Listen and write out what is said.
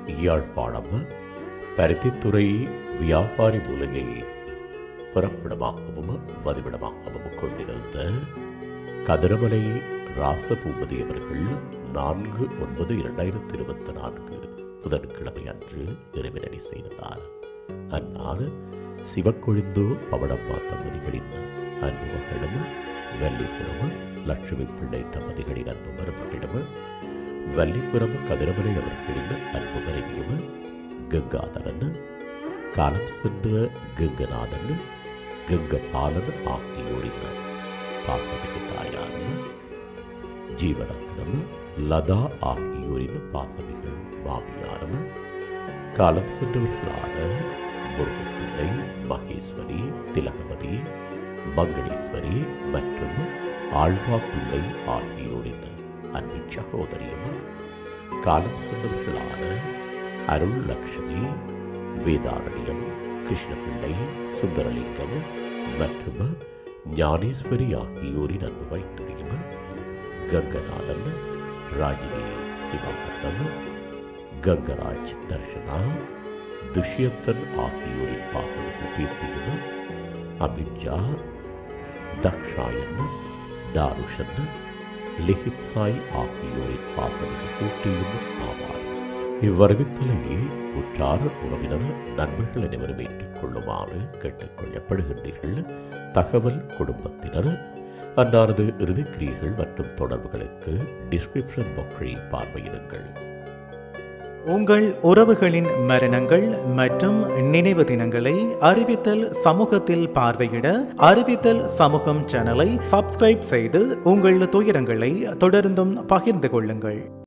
யாழ்ப்பாணம் பருத்தித்துறை வியாபாரி மூலையை பிறப்பிடமாகவும் வதிவிடமாகவும் கொண்டிருந்த கதிரமலை ராசபூபதி அவர்கள் நான்கு ஒன்பது இரண்டாயிரத்தி இருபத்தி நான்கு புதன்கிழமை அன்று இறைவனடி செய்தார் அன்னார் சிவக்கொழுந்து பவடம்மா தம்பதிகளின் அன்பு மகளும் வள்ளிபுரம் லட்சுமி பிள்ளை தம்பதிகளின் அன்பு மருமகளிடம் வள்ளிபுரம் கதிரமலை அவர்களின் அன்பு மனைவியும் கங்காதரன் காலம் சென்ற கங்கநாதன் கங்கபாலன் ஆகியோரின் பாசமிகு தாயாரும் ஜீவரத்னம் லதா ஆகியோரின் பாசமிகு மாமியாரும் காலம் சென்றவர்களான முருகப்பிள்ளை மகேஸ்வரி திலகவதி மங்களேஸ்வரி மற்றும் ஆழ்வா பிள்ளை ஆகியோரின் அன்பு சகோதரியும் காலம் சென்றவர்களான அருள் லட்சுமி வேதாரண்யம் கிருஷ்ணபிள்ளை சுந்தரலிங்கம் மற்றும் ஞானேஸ்வரி ஆகியோரின் அன்பு வைத்திரியும் கங்கநாதன் ராஜினி சிவானந்தம் கங்கராஜ் தர்ஷனா துஷ்யந்தன் ஆகியோரின் பாசமிகு கீர்த்தியும் அபிஜா தக்ஷாயன் தாருஷன் லிஹித் சாய் ஆகியோரின் பாசமிகு கூட்டியும் ஆவார் இவ்வறிவித்தலை உற்றார் உறவினர் நண்பர்கள் அனைவரும் ஏற்றுக்கொள்ளுமாறு கேட்டுக்கொள்ளப்படுகின்றீர்கள் தகவல் குடும்பத்தினர் அன்னாரது இறுதிக்கிரியைகள் மற்றும் தொடர்புகளுக்கு டிஸ்கிரிப்ஷன் பாக்ஸை பார்வையிடுங்கள் உங்கள் உறவுகளின் மரணங்கள் மற்றும் நினைவு தினங்களை அறிவித்தல் சமூகத்தில் பார்வையிட அறிவித்தல் சமூகம் சேனலை சப்ஸ்கிரைப் செய்து உங்கள் துயரங்களை தொடர்ந்தும் பகிர்ந்து கொள்ளுங்கள்